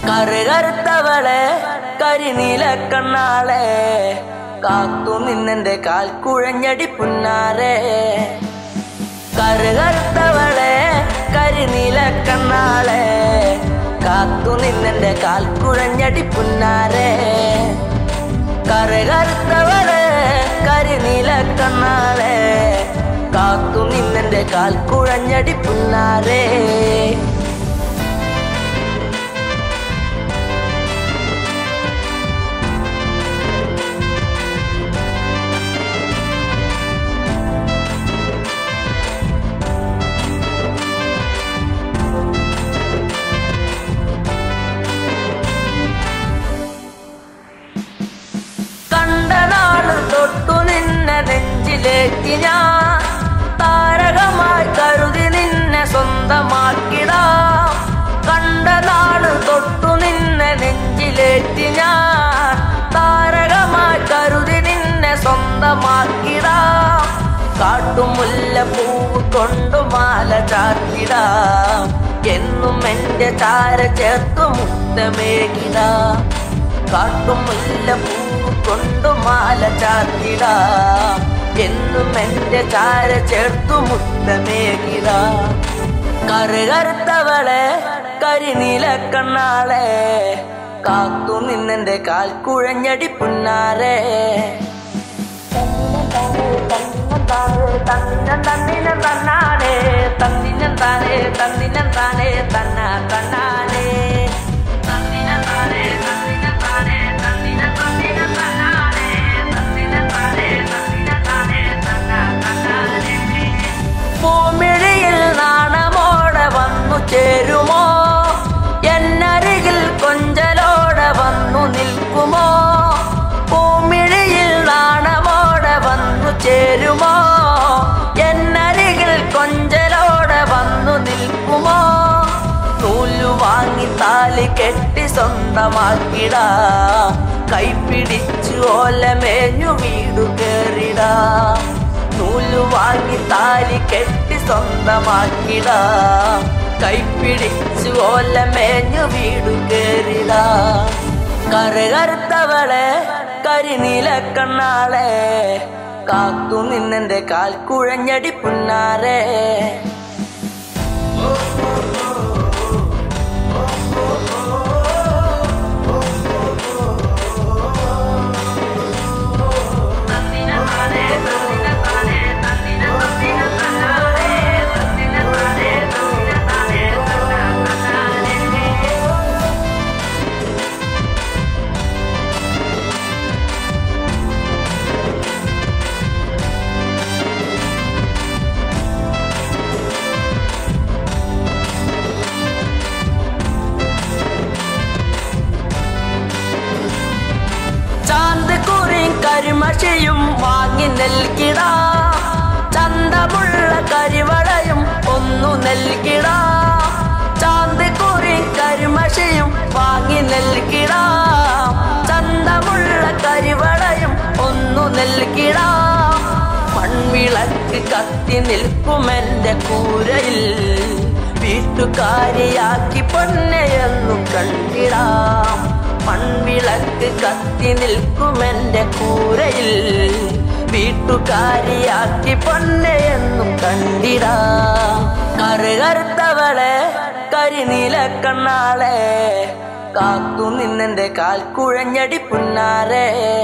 കറുകറുത്തവളെ കരിനീല കണ്ണാളെ കാത്തു നിന്നെന്റെ കാൽ കുഴഞ്ഞടി പുന്നാരെ കറുകറുത്തവളെ കരിനീല കണ്ണാളെ കാത്തു നിന്നെന്റെ കാൽ കുഴഞ്ഞടി പുന്നാരെ കറുകറുത്തവളെ കരിനീല കണ്ണാളെ കാത്തു നിന്നെന്റെ കാൽ കുഴഞ്ഞടി പുന്നാരേ കണ്ട നാള് തൊട്ടു നിന്നെ നെഞ്ചിലേക്ക് ഞാൻ താരകമായി കരുതി നിന്നെ സ്വന്തമാക്കിടാം കണ്ട നാള് തൊട്ടു നിന്നെ നെഞ്ചിലേക്ക് ഞാൻ താരകമായി കരുതി നിന്നെ സ്വന്തമാക്കിടാം കാട്ടുമുല്ല പൂവ് കൊണ്ടു മാല ചാത്തിടാം എന്നും എന്റെ ചാര ചേർത്തു മുത്തമേകിടാം കാട്ടുമുല്ല പൂവ് കൊണ്ടു മാല ചാത്തിടാം എന്നും എന്റെ ചാര ചേർത്തു മുത്തമേകിടാം കറുകറുത്തവളെ കരിനീല കണ്ണാളെ കാത്തു നിന്നെന്റെ കാൽ കുഴഞ്ഞടി പുന്നാരെ തന്നിനം തന്നിനം തന്നാനേ തന്നിനം താനേ തന്നിനം താനേ തന്ന തന്നാനേ തന്നിനം താനേ തന്നിനം താനേ തന്നിനം തന്നിനം തന്നാനേ തന്നിനം താനേ തന്നിനം താനേ തന്ന തന്നാനേ പൂമിഴിയിൽ നാണമോടെ വന്നു ചേരുമോ എന്നരികിൽ കൊഞ്ചലോടെ വന്നു നിൽക്കുമോ പൂമിഴിയിൽ നാണമോടെ വന്നു ചേരുമോ എന്നരികിൽ കൊഞ്ചലോടെ വന്നു നിൽക്കുമോ നൂലു വാങ്ങി താലി കെട്ടി സ്വന്തമാക്കിടാ കൈപ്പിടിച്ചു ഓലമേഞ്ഞു വീടു കേറിടാ നൂലു വാങ്ങി താലി കെട്ടി സ്വന്തമാക്കിടാ കൈപ്പിടിച്ചു ഓലമേഞ്ഞു വീടു കേറിടാ കറുകറുത്തവളെ കരിനീല കണ്ണാളെ കാത്തു നിന്നെന്റെ കാൽ കുഴഞ്ഞടി പുന്നാരെ ചാന്ത് കുറിയും കരിമഷിയും വാങ്ങി നൽകിടാ ചന്തമുള്ള കരിവളയും ഒന്നു നൽകിടാ ചാന്ത് കുറിയും കരിമഷിയും വാങ്ങി നൽകിടാ ചന്തമുള്ള കരിവളയും ഒന്നു നൽകിടാ മൺവിളക്ക് കത്തി നിൽക്കുമെന്റെ കൂരയിൽ വീട്ടുകാരിയാക്കി പൊന്നെയെന്നു കണ്ടിടാം മൺവിളക്ക് കത്തി നിൽക്കുമെന്റെ കൂരയിൽ വീട്ടുകാരിയാക്കി പൊന്നെയെന്നും കണ്ടിടാ കറുകറുത്തവളെ കരിനീല കണ്ണാളെ കാത്തു നിന്നെന്റെ കാൽ കുഴഞ്ഞടി പുന്നാരെ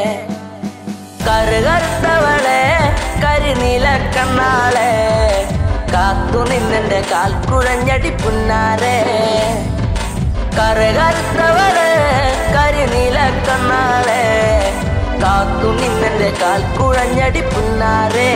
കറുകറുത്തവളെ കരിനീല കണ്ണാളെ കാത്തു നിന്നെന്റെ കാൽ കുഴഞ്ഞടി പുന്നാരെ കറുകറുത്തവളെ കരിനീല കണ്ണാളെ കാത്തു നിന്നെന്റെ കാൽ കുഴഞ്ഞടി പുന്നാരേ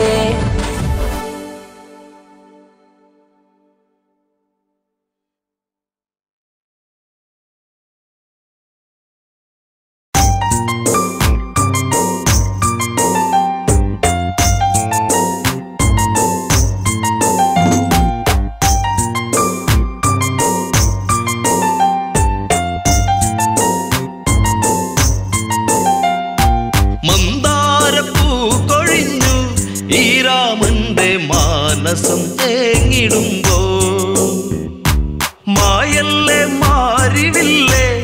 മന്ദാരപ്പൂ കൊഴിഞ്ഞു ഈ രാമന്റെ മാനസം തേങ്ങിടുമ്പോ മായല്ലേ മാറിവില്ലേ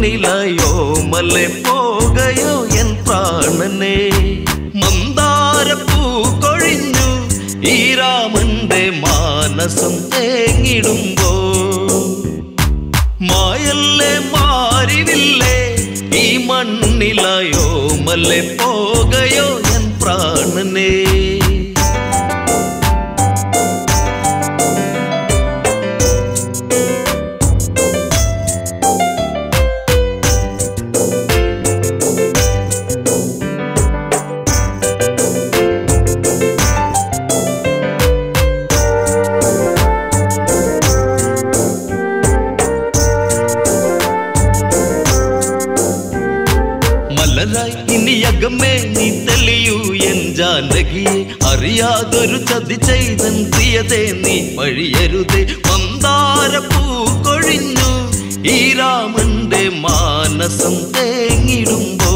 മണ്ണിലയോ മല്ലെ പോകയോ എൻ പ്രാണനെ മന്ദാരപ്പൂ കൊഴിഞ്ഞു ഈ രാമന്റെ മാനസം തേങ്ങിടുമ്പോ മായല്ലേ മാറിവില്ലേ ഈ മണ്ണിലയോ മല്ലെ പോകയോ എൻ പ്രാണനെ മലരായി ഇനി അകമേ നീ തെളിയൂ എൻ ജാനകിയെ അറിയാതൊരു ചതി ചെയ്തൻ പ്രിയതേ നീ വഴിയരുതേ മന്ദാരപ്പൂ കൊഴിഞ്ഞു ഈ രാമന്റെ മാനസം തേങ്ങിടുമ്പോ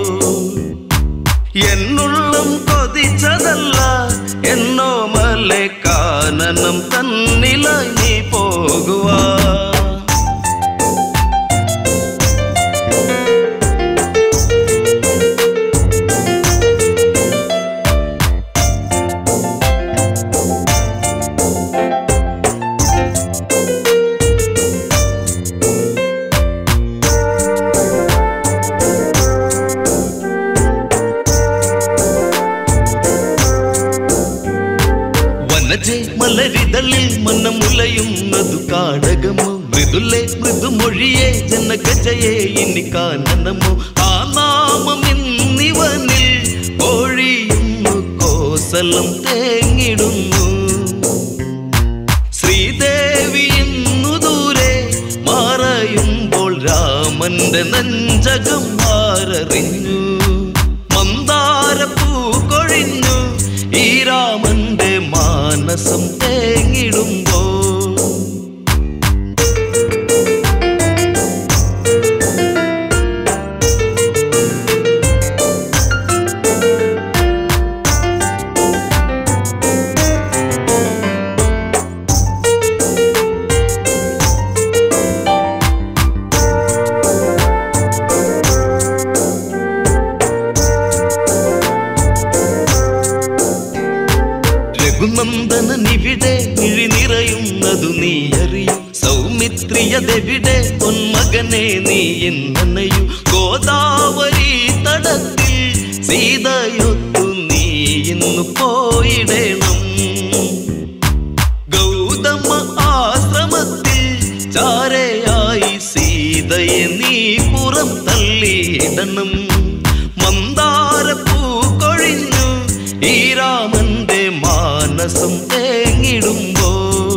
എന്നുള്ളം കൊതിച്ചതല്ല എന്നോ മലെ കാനനം തന്നിലായി നീ പോകുവാ വനജെ മലരിതളിൽ മനമുലയുന്നതു കാടകമോ മൃദുലെ മൃദുമൊഴിയെ ജനഗജയെ ഇനി കാനനമോ ആ നാമം ഇന്നിവനിൽ കോഴിയുന്നു കോസലം തേങ്ങിടുന്നു ശ്രീദേവി ഇന്നു ദൂരെ മറയുമ്പോൾ രാമന്റെ നെഞ്ചകം ആരറിഞ്ഞു മന്ദാരപ്പൂ കൊഴിഞ്ഞു ഈ രാമന്റെ മാനസം തേങ്ങിടുമ്പോ രഘുനന്ദനനിവിടെ മിഴി നിറയുന്നതു നീ അറിയും സൗമിത്രിയതെവിടെ പൊന്മകനെ നീ എന്നനയു ഗോദാവരി തടത്തിൽ സീതയൊത്തു നീ ഇന്നു പോയിടണം ഗൗതമ ആശ്രമത്തിൽ ചാരയായി സീതയെ നീ പുറം തള്ളിയിടണം മന്ദാരപ്പൂ കൊഴിഞ്ഞു ഈ രാമന്റെ മാനസം തേങ്ങിടുമ്പോ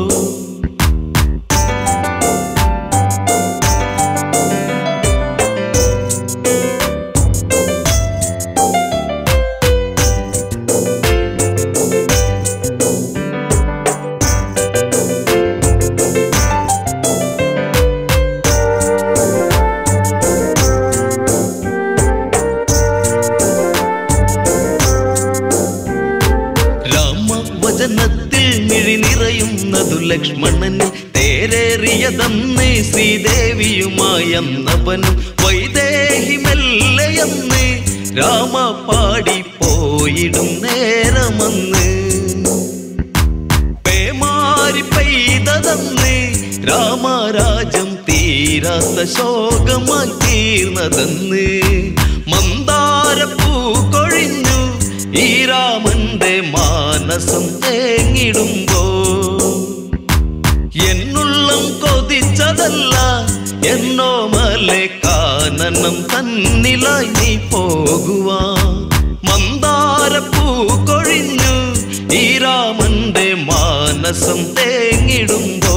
രാമവചനത്തിൽ മിഴി നിറയുന്നതു ലക്ഷ്മണന് തേരേറിയതന്ന് ശ്രീദേവിയുമായന്നവനും വൈദേഹി മെല്ലയെന്ന് രാമ പാടി പോയിടും നേരമന്ന് പേമാരി പെയ്തതെന്ന് രാമരാജം തീരാത്ത ശോകമായി തീർന്നതെന്ന് മന്ദാരപ്പൂ കൊഴിഞ്ഞു ഈ രാമന്റെ മാനസം തേങ്ങിടുമ്പോ എന്നുള്ളം കൊതിച്ചതല്ല എന്നോ മലെ കാനനം തന്നിലായി നീ പോകുവാ മന്ദാരപ്പൂ കൊഴിഞ്ഞു ഈ രാമന്റെ മാനസം തേങ്ങിടുമ്പോ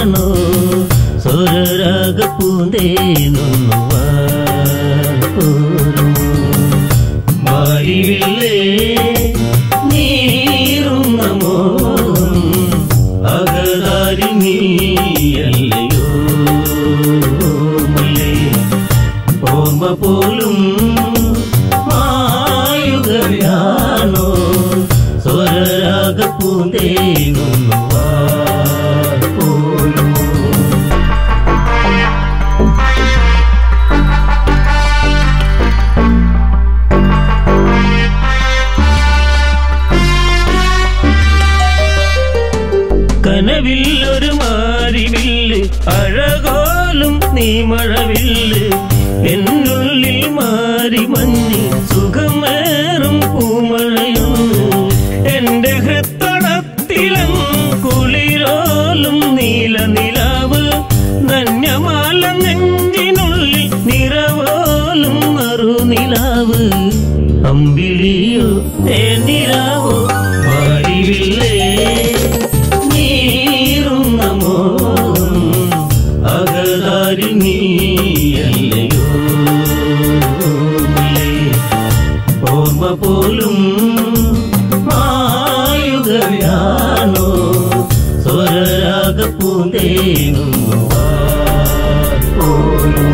സ്വരരാഗപൂന്തേനുള്ളിലാണോ സ്വരരാഗപൂന്തേനൊന്നുവാ മാരിവില്ലേ നീറുന്ന മോഹം അകതാരി നീയല്ലയോ മലേ ഓർമ്മ പോലും മായുകയാണോ സ്വരരാഗ പൂന്തേങ്ങുന്നു പോലും കനവിൽ ഒരു മാരിവില്ല് അഴകോലും നീ മഴവില്ല് എന്നുള്ളിൽ മാറി മഞ്ഞ് സുഖമേറും പൂമഴയൊന്ന് എന്റെ ഹൃത്തടത്തിലും കുളിരോലും നീല നിലാവ് ധന്യമാല നെഞ്ചിനുള്ളിൽ നിറവോലും മറുനിലാവ് അമ്പിളിയോ തേനിലാവോ മാറിവില്ലേ നീറുന്ന മോഹം അകതാരി നീയല്ലയോ മലേ ഓർമ്മ പോലും മായുകയാണോ സ്വരരാഗ പൂന്തേങ്ങുന്നു പോലും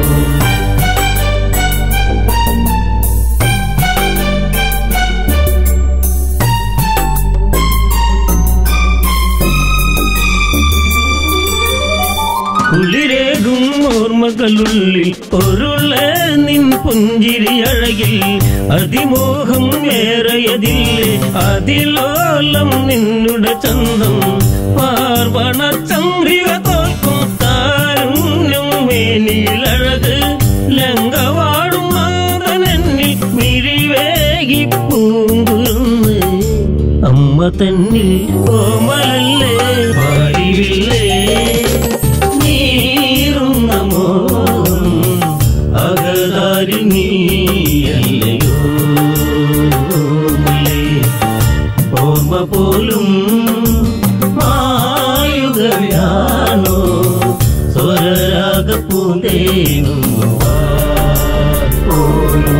കുളിരേകും ഓർമ്മകളുള്ളിൽ ഒരുള്ള നിൻ പുഞ്ചിരി അഴകിൽ അതിമോഹം ഏറയതില്ലേ അതിലോലം നിന്നുടെ ചന്തം പാർവണ ചന്ദ്രിക തോൽക്കും താരുണ്യം മേനിലഴക് ലങ്കവാടും മാതനെന്നിൽ മിഴിവേകി പൂങ്കുരുന്ന് അമ്മ തന്നിൽ കോമലല്ലേ പാടിവില്ലേ നീറുന്ന മോഹം അകതാരി നീയല്ലയോ മലേ ഓർമ്മ പോലും മായുകയാണോ സ്വരരാഗ പൂന്തേങ്ങുന്നു പോലും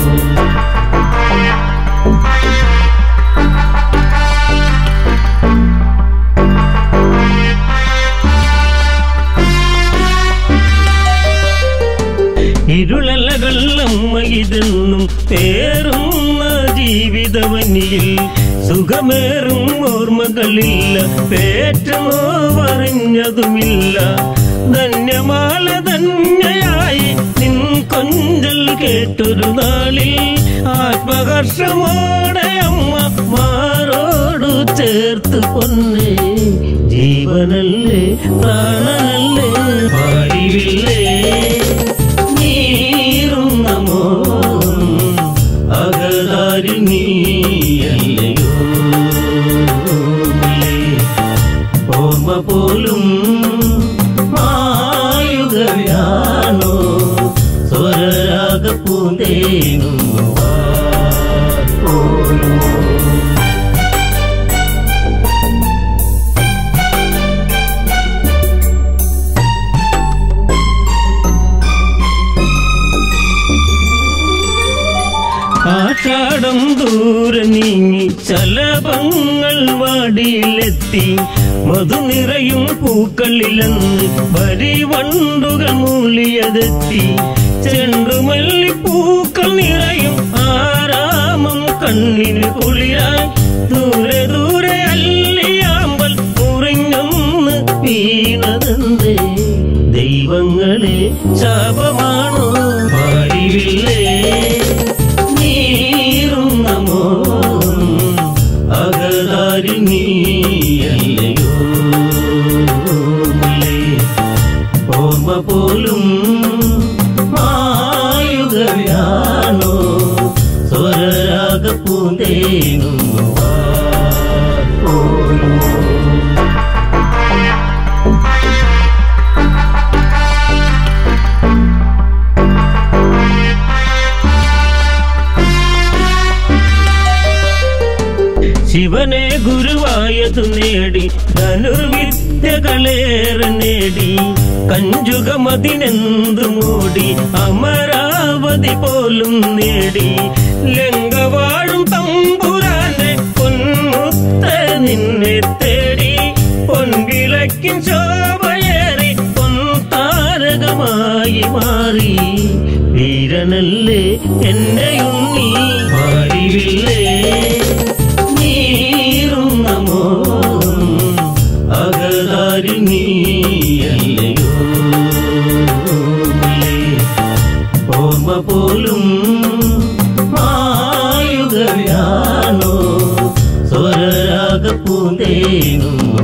ഇരുളലകൾ അമ്മയിതെന്നും പേറുന്ന ജീവിതവനിയിൽ സുഖമേറും ഓർമ്മകളില്ല പേറ്റമോ പറഞ്ഞതുമില്ല ധന്യമാല ധന്യയായി നിൻ കൊഞ്ചൽ കേട്ടൊരു നാളിൽ ആത്മഹർഷമോടെ അമ്മ മാറോടു ചേർത്ത് പൊന്നേ ജീവനല്ലേ പ്രാണനല്ലേ പാടിവില്ലേ നീറുന്ന മോഹം അകതാരി നീയല്ലയോ മലേ ഓർമ്മ പോലും മായുകയാണോ സ്വരരാഗ പൂന്തേങ്ങുന്നു പോലും ആഷാഢം ദൂരെ നീങ്ങി ചലപങ്ങൾ വാടിയിലെത്തി മധു നിറയും പൂക്കളിലെന്ന് വരിവണ്ടുകൾ മൂളിയതെത്തി ചെണ്ടുമല്ലി പൂക്കൾ നിറയും ആരാമം കണ്ണിന് കുളിരായി ദൂരെ ദൂരെ അല്ലിയാമ്പൽ മുറിഞ്ഞൊന്ന് വീണതെന്തേ ദൈവങ്ങളെ ശാപമാണോ പാടിവില്ലേ നീറുന്ന മോഹം അകതാരി നീയല്ലയോ മലേ ഓർമ്മ പോലും മായുകയാണോ സ്വരരാഗ പൂന്തേങ്ങുന്നു പോലും ശിവനെ ഗുരുവായതു നേടി ധനുർവിദ്യകളേറെ നേടി കഞ്ചുകമതിനെന്തു മൂടി അമരാവതി പോലും നേടി ലങ്കവാഴും തമ്പുരാന്റെ പൊന്മുത്ത നിന്നെ തേടി പൊൻവിളക്കിൻ ശോഭയേറി പൊൻതാരകമായി മാറി വീരനല്ലേ എന്നെ ഉണ്ണി പാടിവില്ലേ നീറും നമോ അകതാരി നീയല്ലയോ ഓർമ്മ പോലും മായുകയാണോ സ്വരരാഗ പൂന്തേനുന്നു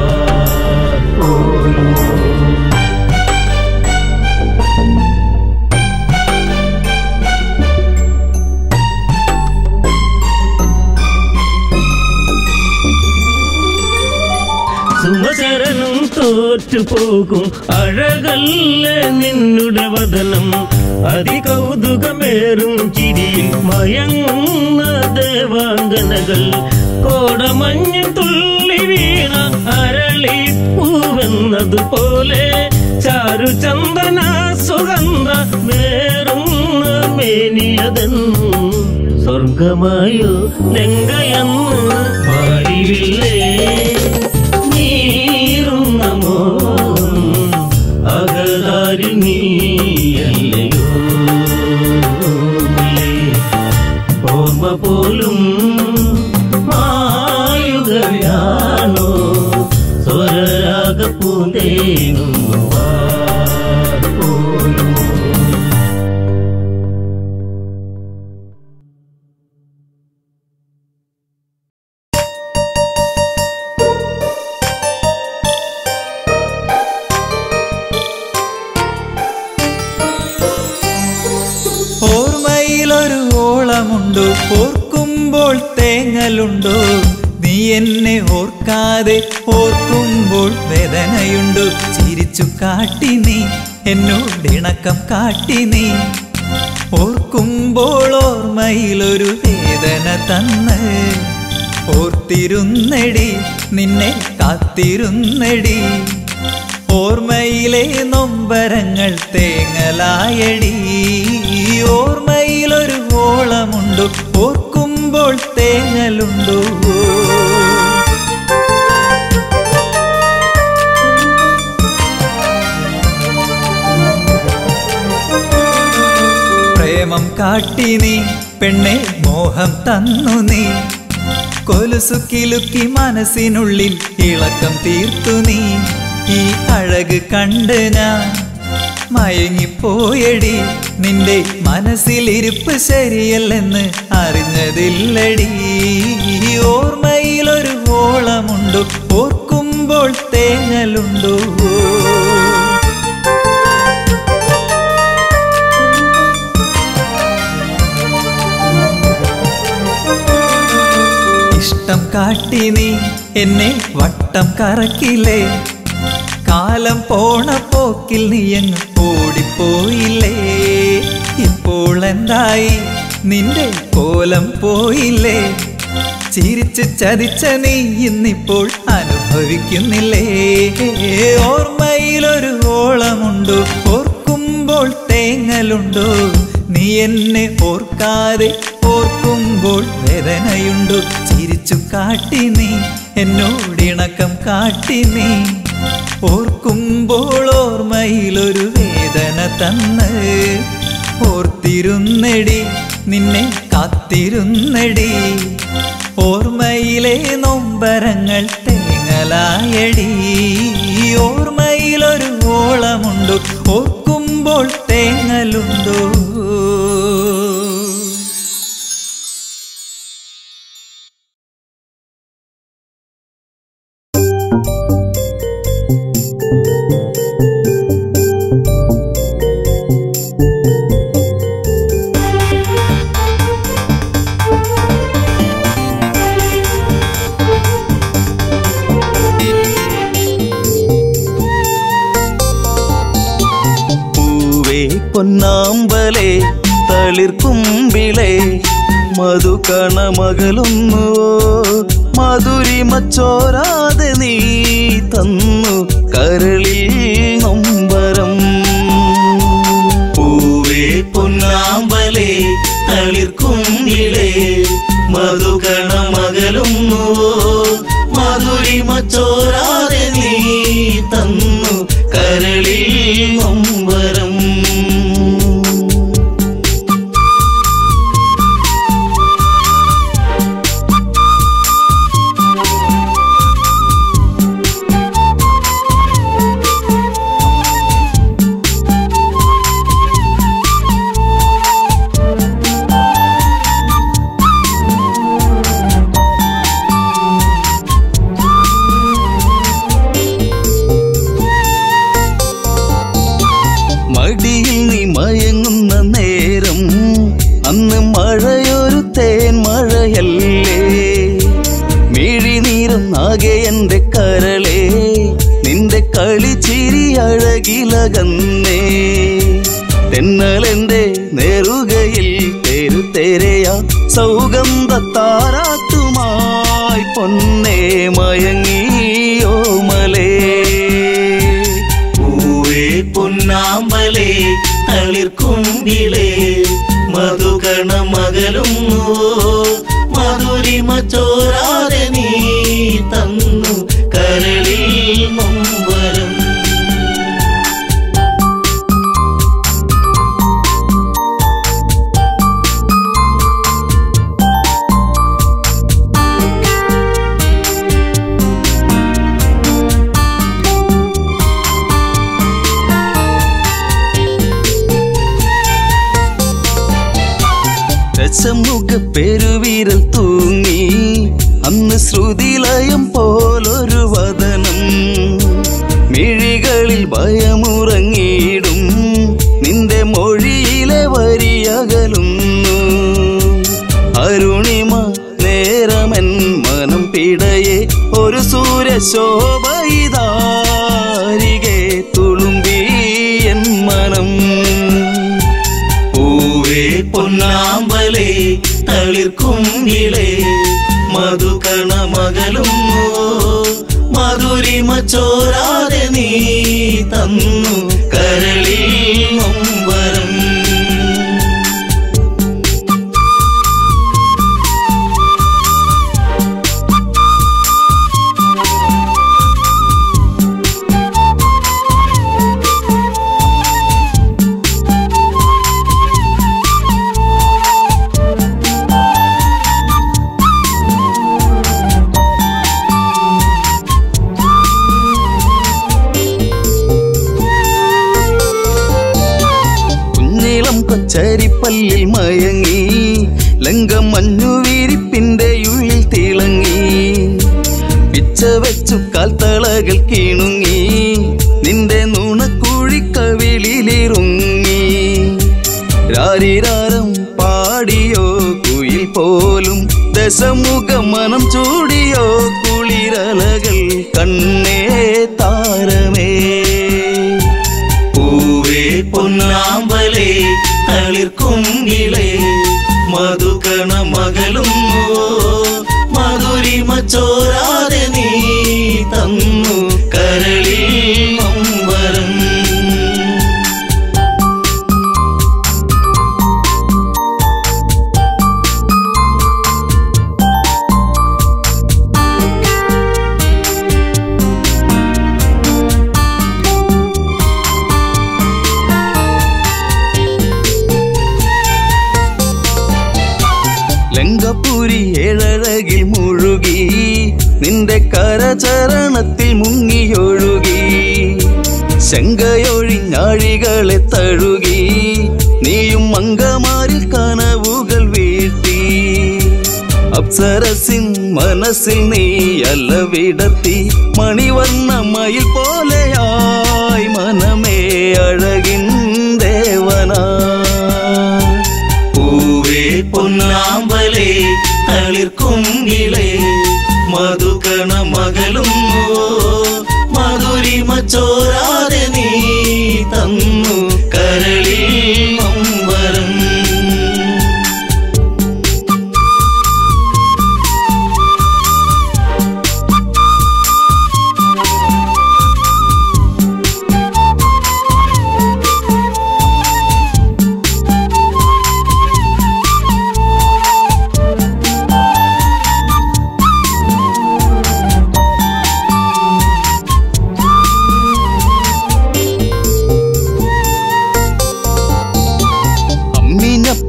പോലും സുമചരനും തോറ്റുപോകും അഴകല്ല നിന്നുടെ വദനം അതികൗതുകമേറും ചിരിയിൽ മയങ്ങുന്ന ദേവാംഗനകൾ കോടമഞ്ഞ് തുള്ളി വീണ അരളിപ്പൂവെന്നതുപോലെ ചാരുചന്ദന സുഗന്ധ മേറുന്ന മേനിയതെന്നു സ്വർഗമായോ ലങ്കയെന്ന് പാടിവില്ലേ നീറും നമോ അകതാരി നീയല്ലയോ ഓർമ്മ പോലും മായുകയാണോ സ്വരരാഗ പൂന്തേനുന്നു പോലും ഓർമ്മയിലൊരു ഓളമുണ്ടോ ഓർക്കുമ്പോൾ തേങ്ങലുണ്ടോ നീ എന്നെ ഓർക്കാതെ ഓർക്കുമ്പോൾ വേദനയുണ്ടോ ചിരിച്ചു കാട്ടി നീ എന്നോട് ഇണക്കം കാട്ടി നീ ഓർക്കുമ്പോൾ ഓർമ്മയിലൊരു വേദന തന്ന് ഓർത്തിരുന്നടി നിന്നെ കാത്തിരുന്നടി ഓർമ്മയിലെ നൊമ്പരങ്ങൾ തേങ്ങലായടി ഓർമ്മയിലൊരു ഓളമുണ്ടോ ഓർക്കുമ്പോൾ തേങ്ങലുണ്ടോ പ്രേമം കാട്ടി നീ പെണ്ണെ മോഹം തന്നു നീ കൊലുസു കിലുക്കി മനസ്സിനുള്ളിൽ ഇളക്കം തീർത്തു നീ ഈ അഴക് കണ്ട് ഞാൻ മയങ്ങിപ്പോയടി നിന്റെ മനസ്സിലിരിപ്പ് ശരിയല്ലെന്ന് അറിഞ്ഞതില്ലടി ഓർമ്മയിലൊരു ഓളമുണ്ടോ ഓർക്കുമ്പോൾ തേങ്ങലുണ്ടോ ഇഷ്ടം കാട്ടി നീ എന്നെ വട്ടം കറക്കില്ലേ കാലം പോണ പോക്കിൽ നീ അങ്ങ് ഓടിപ്പോയില്ലേ ഇപ്പോൾ എന്തായി നിന്റെ കോലം പോയില്ലേ ചിരിച്ച് ചതിച്ച നീ ഇന്നിപ്പോൾ അനുഭവിക്കുന്നില്ലേ ഓർമ്മയിലൊരു ഓളമുണ്ടോ ഓർക്കുമ്പോൾ തേങ്ങലുണ്ടോ നീ എന്നെ ഓർക്കാതെ ഓർക്കുമ്പോൾ വേദനയുണ്ടോ ചിരിച്ചു കാട്ടി നീ എന്നോടിണക്കം കാട്ടി നീ ഓർക്കുമ്പോൾ ഓർമ്മയിലൊരു വേദന തന്ന് ഓർത്തിരുന്നടി നിന്നെ കാത്തിരുന്നടി ഓർമ്മയിലെ നൊമ്പരങ്ങൾ തേങ്ങലായടി ഓർമ്മയിലൊരു ഓളമുണ്ടോ ഓർക്കുമ്പോൾ തേങ്ങലുണ്ടോ പൂവേ പൊന്നാമ്പലേ തളിർക്കുമ്പിളേ മധുകണമകലൊന്നുവോ മധുരിമ ചോരാതെ നീ തന്നു കരളിൽ തളിർക്കുങ്കിലേ മധുകണമകലുന്നുവോ മധുരിമ ചോരാതെ നീ തന്നു കരളിൽ നൊമ്പരം മടിയിൽ നീ മയങ്ങുന്ന നേരം അന്ന് മഴയൊരു തേൻ മഴയല്ലേ മിഴിനീരുന്നാകെ എന്റെ കരളെ നിന്റെ കളിച്ചിരി അഴകിലകന്നേ തെന്നലെന്റെ നേറുകയിൽ തെരുതെരയ സൗഗന്ധ താരാട്ടുമായി പൊന്നേ മയങ്ങിയോ മലേ പൂവേ പൊന്നാമ്പലേ തളിർക്കുങ്കിലേ മധുകണമകലുന്നുവോ മധുരിമ ചോരാതെ നീ തന്നു കരളിൽ നൊമ്പരം രസമുഖ പെരുവിരൽ തൂങ്ങി അന്ന് ശ്രുതിലയം പോലൊരു വദനം മിഴികളിൽ ഭയമുറങ്ങിയിടും നിന്റെ മൊഴിയിലെ വരിയകലുന്നു അരുണിമ നേരമൻ മനം പിടയെ ഒരു സൂര്യശോഭയിതാരികെ തുളുമ്പി എൻ മനം പൂവേ പൊന്നാമ്പലേ തളിർക്കുങ്കിലേ മധുകണമകലുന്നു മധുരിമ ചോരാതെ നീ തന്നു കരളിൽ നൊമ്പരം കുഞ്ഞിളം കൊച്ചരിപ്പല്ലിൽ മയങ്ങി ലങ്കം മഞ്ഞുവീരിപ്പിന്റെ ഉള്ളിൽ തിളങ്ങി പിച്ച വെച്ചു കാൽത്തളകൾ കീണുങ്ങി നിന്റെ നുണക്കുഴിക്കവിളിലിറുങ്ങി രാരിരാരം പാടിയോ കുയിൽ പോലും ദശമുഖ മനം ചൂടിയോ കുളിരലകൾ കണ്ണേ താരമേ പൂവേ പൊന്നാമ്പലേ തളിർക്കുങ്കിലേ മധുകണമകലുന്നു മധുരിമ ചോരാതെ നീ തന്നു കരളിൽ നൊമ്പരം ലങ്കപുരി ഏഴഴകിൽ മുഴുകി നിന്റെ കരചരണത്തിൽ മുങ്ങിയൊഴുകി ശങ്കയൊഴിഞ്ഞാഴികളെ തഴുകി നീയും മങ്കമാരിൽ കനവുകൾ വീഴ്ത്തി അപ്സരസിൻ മനസ്സിൽ നീ അല്ല വിടത്തി മണിവർണ്ണ മയിൽ പോലെയായി മനമേ അഴകിൻ ദേവനാ പൂവേ പൊന്നാമ്പലേ തളിർക്കുങ്കിലേ മധുകണമകലുന്നു മധുരിമ ചോരാതെ നീ തന്നു കരളിൽ നൊമ്പരം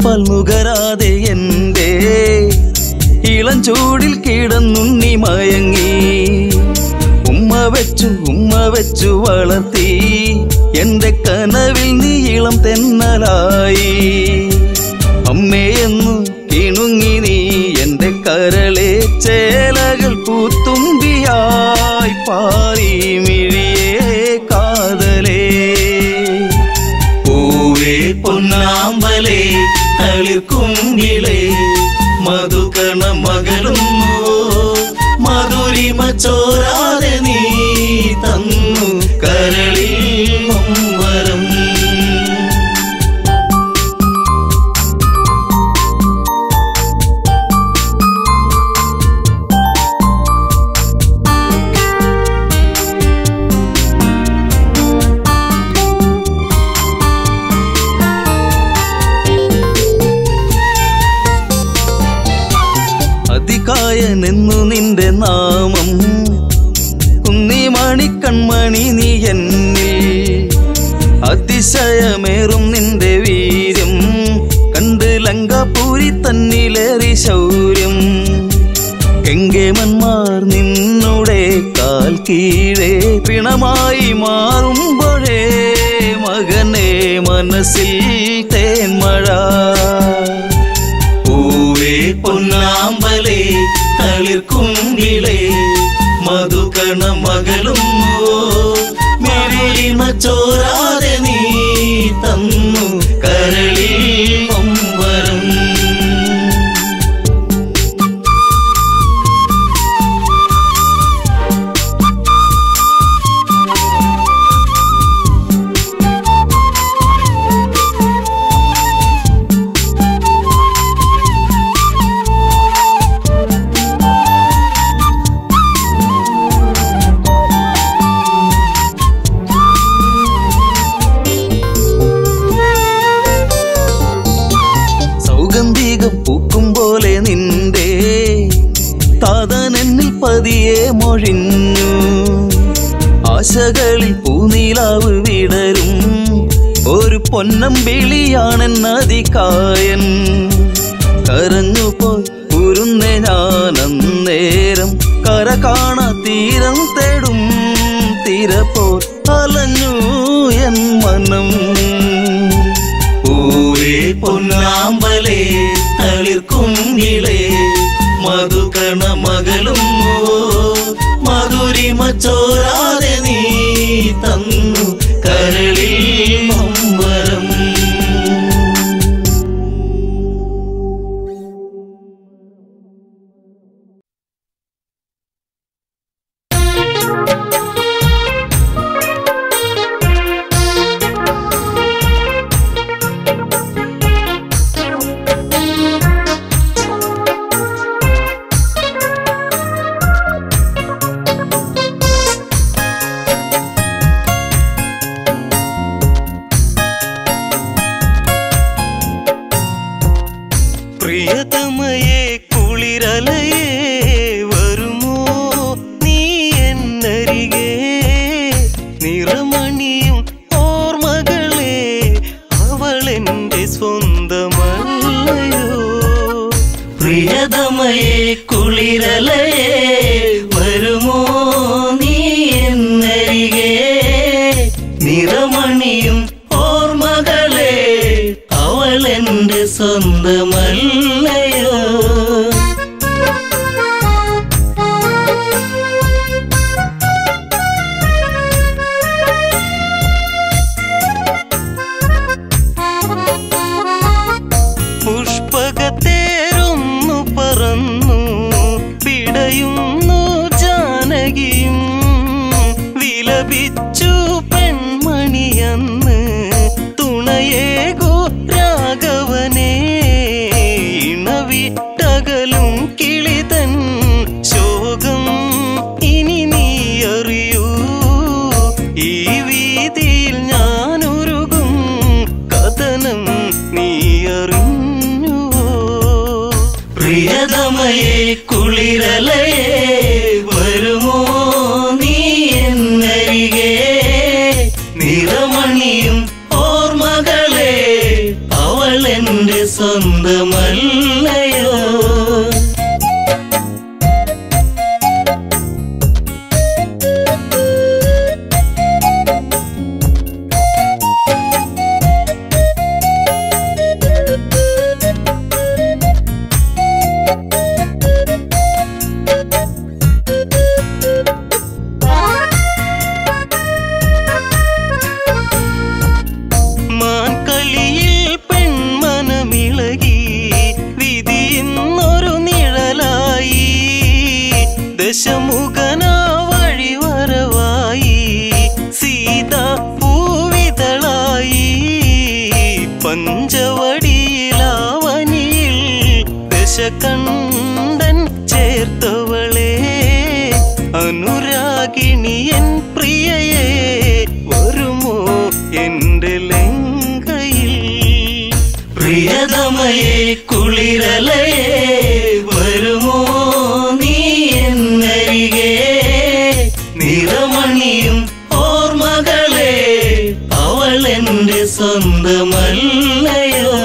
തേങ്ങാപ്പാൽ നുകരാതെ എൻ്റെ ഇളം ചൂടിൽ കിടന്നുണ്ണി മയങ്ങി ഉമ്മ വെച്ചു ഉമ്മ വെച്ചു വളർത്തി എന്റെ കനവിൽ നീ ഇളം തെന്നലായി അമ്മയെന്നു കിണുങ്ങി നീ എന്റെ കരളെ ചേലകൾ പൂത്തുമ്പിയായി പാറി മിഴിയേ കാതലേ പൂവേ പൊന്നാമ്പലേ തളിർക്കുങ്കിളേ മധുകണ മകളുന്നു മധുരിമ ചോരാതെ നീ തന്നു കരളിൽ നൊമ്പരം അതികായനെന്നു നിന്റെ നാമം കുന്നിമണി കൺമണി നീ എന്നിൽ അതിശയമേറും നിന്റെ വീര്യം കണ്ട് ലങ്കാപൂരി തന്നിലേറി ശൗര്യം കെങ്കേമന്മാർ നിന്നുടെ കാൽ കീഴേ പിണമായി മാറുമ്പോഴേ മകനെ മനസ്സിൽ തേന്മഴ പൂവേ പൊന്നാമ്പലേ തളിർക്കുങ്കിളേ മധുകണ മകളുന്നു മരുളിമ ചോരാതെ നീ തന്നു കരളിൽ നൊമ്പരം സൗഗന്ധികം പൂക്കും പോലെ നിന്റെ താതനെന്നിൽ പതിയെ മൊഴിഞ്ഞു ആശകളിൽ പൂനീലാവ് വിടരും ഒരു പൊന്നമ്പിളിയാണെന്നതികായൻ കരഞ്ഞു പോയി ഉരുന്നെ ഞാൻ അന്നേരം കര കാണാ തീരം തേടും തീര പോ അലഞ്ഞു എൻ മനം പൂവേ പൊന്നാമ്പലേ തളിർക്കുങ്കിളേ മധുകണ മകളുന്നു മധുരിമ ചോരാതെ നീ തന്നു കരളിൽ നൊമ്പരം പ്രിയതമയെ കുളിരലയെ വരുമോ നീ എന്നരികെ നിറമണിയും ഓർമ്മകളെ അവളെന്റെ സ്വന്തമല്ലയോ പ്രിയതമയെ കുളിരലയെ വരുമോ നീ എന്നരികെ നിറമണിയും ഓർമ്മകളെ അവളെന്റെ സ്വന്തമല്ലയോ പുഷ്പകത്തേരൊന്നു പറന്നു പിടയുന്നു ജാനകിയും വിലപിച്ചു പെൺമണിയന്ന് തുണയേകു രാഘവനെ ഇണവിട്ടകലും കിളിതൻ ശോകം ഇനി നീ അറിയൂ ഈ വീതിയിൽ ഞാനൊരുകും കഥനം നീ അറിഞ്ഞുവോ പ്രിയതമയെ കുളിരലയെ വരുമോ നീ എന്നരികെ നിറമണിയും ഓർമ്മകളെ അവളെന്റെ സ്വന്തം പഞ്ചവടിയിലാവനിയിൽ ദശകണ്ഠൻ ചേർത്തവളെ അനുരാഗിണിയൻ പ്രിയയെ വരുമോ എന്റെ ലങ്കയിൽ പ്രിയതമയെ കുളിരലയെ വരുമോ നീ എന്നരികെ നിറമണിയും ഓർമ്മകളെ അവൾ എന്റെ സ്വന്തമല്ലയോ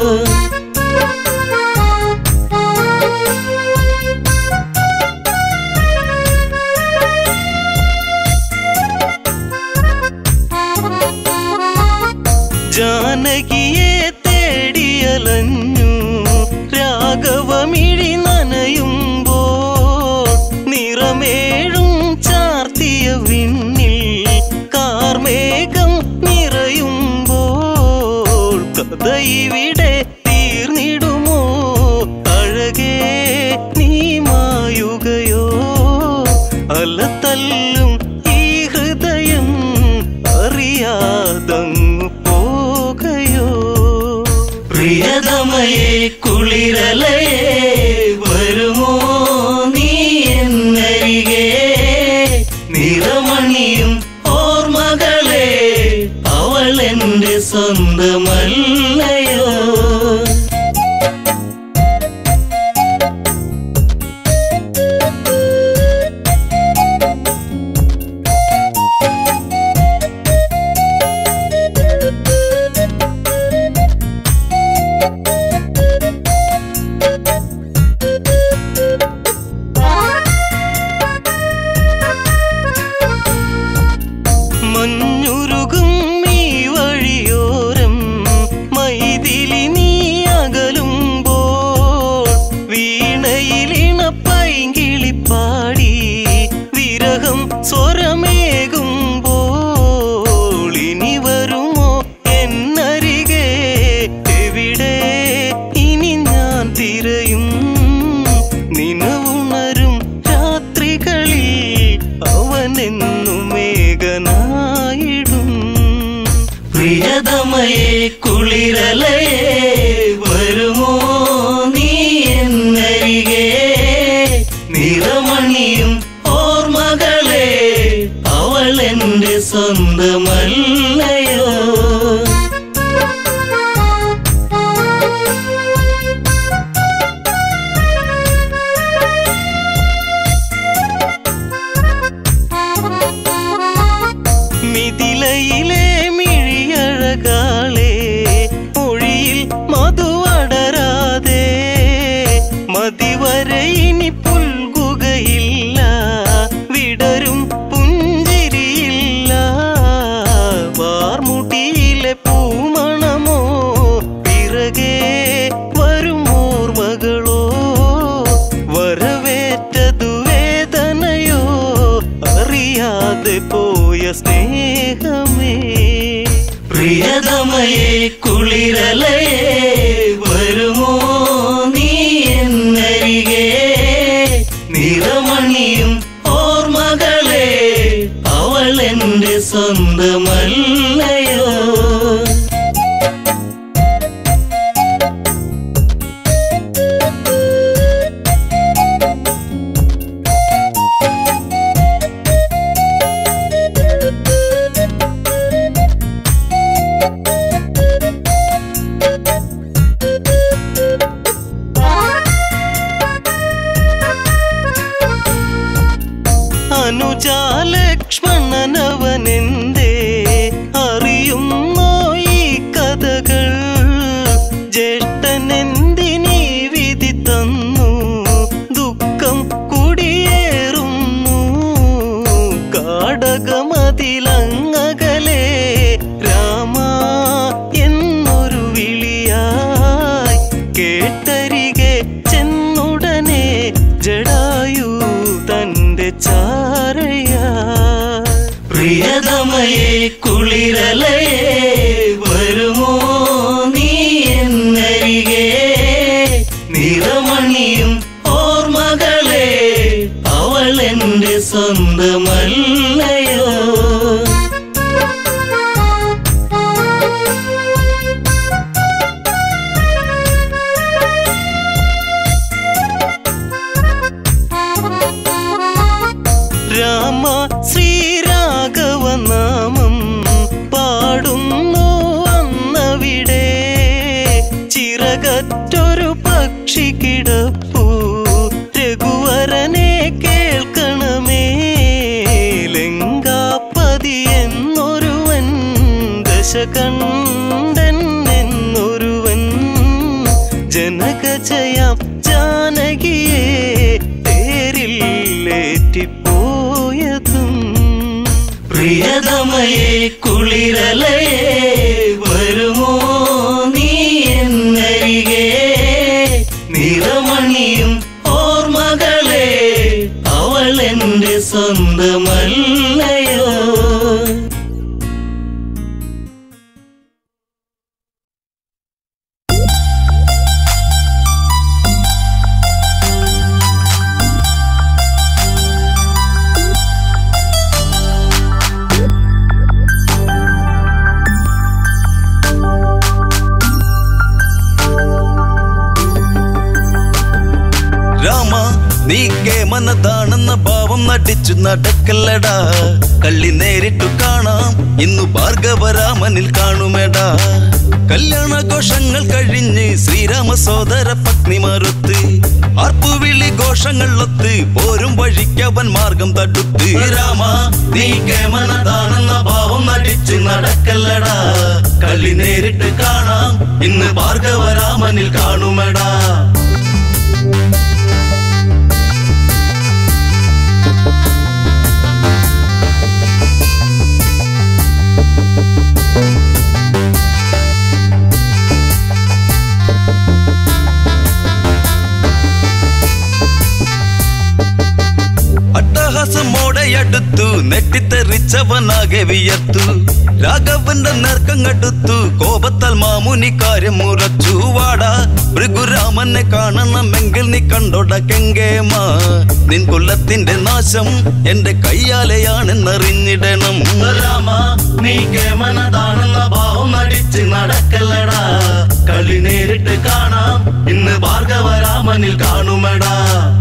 ജാനകിയെ തേടിയലഞ്ഞു രാഘവമിഴി നനയുമ്പോൾ നിറമേഴും ചാർത്തിയ വിണ്ണിൽ കാർമേഘം നിറയുമ്പോൾ കഥ ഇവിടെ തീർന്നിടുമോ അഴകേ നീ മായുകയോ അലത്തല്ലും ഈ ഹൃദയം അറിയാതങ്ങു പോകയോ പ്രിയതമയെ കുളിരലയെ വരുമോ നീ എന്നരികെ നിറമണിയും ഓർമ്മകളെ അവൾ എന്റെ സ്വന്തമല്ലയോ മഞ്ഞുരുകും ഈ വഴിയോരം മൈതിലി നീ അകലുമ്പോൾ വീണയിലിണ പൈങ്കിളിപ്പാടി വിരഹം സ്വരമേകുമ്പോൾ ഇനി വരുമോ എന്നരികെ എവിടെ ഇനി ഞാൻ തിരയും നിനവുണരും രാത്രികളിൽ അവനെന്നും മേഘനായിടും പ്രിയതമയെ കുളിരലയെ വരുമോ നീ എന്നരികെ നിറമണിയും ഓർമ്മകളെ അവൾ എന്റെ സ്വന്തമല്ലയോ മിഥിലയിലെ മിഴിയഴകാളെ മൊഴിയിൽ മധുവടരാതെ മതിവരെ ഇനി പുൽകുകയില്ല വിടരും പുഞ്ചിരിയില്ല വാർമുടിയിലെ പൂമണമോ പിറകെ വരുമോർമകളോ വരവേറ്റതു വേദനയോ അറിയാതെ പോയ സ്നേഹമേ പ്രിയതമയെ കുളിരലയെ വരുമോ നീ എന്നരികെ നിറമണിയും ഓർമ്മകളെ അവൾ എന്റെ സ്വന്തമല്ലയോ അനുജാലക്ഷ്മണനവനെന്തേ അറിയുന്നോ ഈ കഥകൾ ജ്യേഷ്ഠനെന്തിനീ വിധി തന്നു ദുഃഖം കുടിയേറുന്നു കാടകമതിലങ്ങകലെ രാമ എന്നൊരു വിളിയായി കേട്ടരികെ ചെന്നുടനെ ജടായു തന്റെ ചാരയാ പ്രിയതമയെ കുളിരലയെ വരുമോ നീ എന്നരികെ നിറമണിയും ഓർമ്മകളെ അവൾ എന്റെ സ്വന്തമല്ലയോ ആശ കണ്ടെന്നൊരുവൻ ജനകജയാം ജാനകിയെ തേരില്ലേറ്റിപ്പോയതും പ്രിയതമയെ കുളിരലയെ വരുമോ നീ എന്നരികെ നിറമണിയും ഓർമ്മകളെ അവൾ എന്റെ സ്വന്തമല്ലയോ രാമ നീ കേമനതാണെന്ന ഭാവം നടിച്ചു നടക്കല്ലടാ കള്ളി നേരിട്ടു കാണാം ഇന്നു ഭാർഗവരാമനിൽ കാണുമെടാ കല്യാണഘോഷങ്ങൾ കഴിഞ്ഞ് ശ്രീരാമ സോദര പത്നിമാരൊത്ത് ആർപ്പുവിളി ഘോഷങ്ങൾ ഒത്ത് പോരും വഴിക്കവൻ മാർഗം തടുത്ത് രാമ നീ കേമനതാണെന്ന ഭാവം നടിച്ച് നടക്കല്ലടാ കളി നേരിട്ട് കാണാം ഇന്ന് ഭാർഗവരാമനിൽ കാണുമെടാ അട്ടഹാസമോടെ അടുത്തു നെട്ടിത്തെറിച്ചവനാകെ വിയർത്തു രാഘവന്റെ നേർക്കങ്ങടുത്തു കോപത്താൽ മാമുനി കാര്യം മുറച്ചു വാടാ ഭൃഗുരാമനെ കാണണമെങ്കിൽ നീ കണ്ടോട കെങ്കേമ നിൻ കൊല്ലത്തിന്റെ നാശം എന്റെ കയ്യാലെയാണെന്നറിഞ്ഞിടണം രാമ നീ കേമനതാണെന്ന ഭാവം നടിച്ച് നടക്കല്ലടാ കളി നേരിട്ട് കാണാം ഇന്ന് ഭാർഗവരാമനിൽ കാണുമെടാ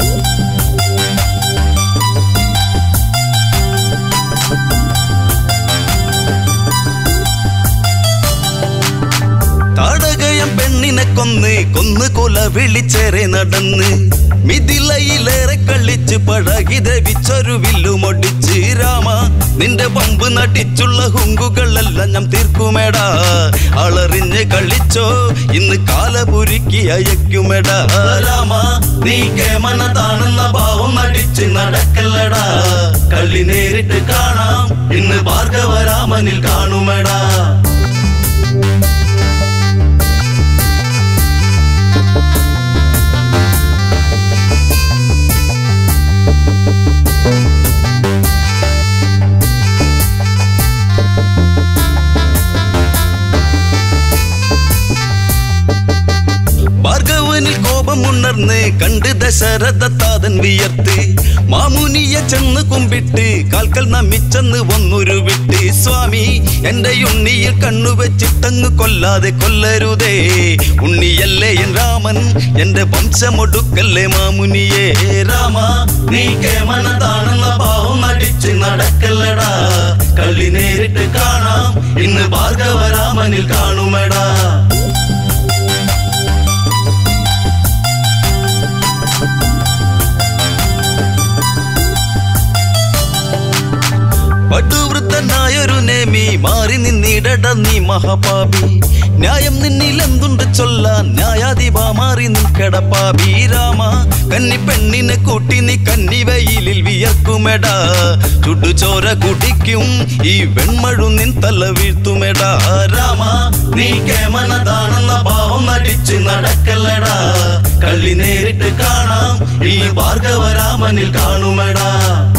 താടകയം പെണ്ണിനെ കൊന്ന് കൊന്ന് കൊല വിളിച്ചേറെ നടന്ന് മിഥിലയിലേറെ കളിച്ച് പഴകി ധരിച്ചൊരു വില്ലുമൊടിച്ച് രാമ നിന്റെ പമ്പ് നടിച്ചുള്ള ഹുങ്കുകളെല്ലാം ഞാൻ തീർക്കുമേടാ അളറിഞ്ഞ് കളിച്ചോ ഇന്ന് കാലപുരുക്കി അയക്കുമേടാ രാമ നീ കേമനതാണെന്ന ഭാവം നടിച്ച് നടക്കല്ലടാ കളി നേരിട്ട് കാണാം ഇന്ന് ഭാർഗവരാമനിൽ കാണുമെടാ ഭാർഗവനിൽ കോപമുണർന്ന് കണ്ട് ദശരഥ താതൻ വിയർത്ത് മാമുനിയെ ചെന്ന് കുമ്പിട്ട് കാൽക്കൽ നമിച്ചെന്ന് വന്നൊരു വിട്ട് സ്വാമി എന്റെ ഉണ്ണിയിൽ കണ്ണുവെച്ചിട്ടങ്ങ് കൊല്ലാതെ കൊല്ലരുതേ ഉണ്ണിയല്ലേ എൻ രാമൻ എന്റെ വംശമൊടുക്കല്ലേ മാമുനിയെ രാമ നീ കേമനതാണെന്ന ഭാവം നടിച്ച് നടക്കല്ലടാ കളി നേരിട്ട് കാണാം ഇന്ന് ഭാർഗവരാമനിൽ കാണുമെടാ പടുവൃത്തനായൊരു നേമി മാറി നിന്നിടട നീ മഹാപാപി ന്യായം നിന്നിൽ എന്തുണ്ട് ചൊല്ലാൻ ന്യായാധിപ മാറി നിൽക്കടപ്പാപി രാമ കന്നി പെണ്ണിനെ കൂട്ടി നീ കന്നി വെയിലിൽ വിയർക്കുമെടാ ചുടുചോര കുടിക്കും ഈ വെൺമഴു നിൻ തല വീഴ്ത്തുമെടാ രാമ നീ കേമനതാണെന്ന ഭാവം നടിച്ച് നടക്കല്ലടാ കളി നേരിട്ട് കാണാം ഈ ഭാർഗവരാമനിൽ കാണുമെടാ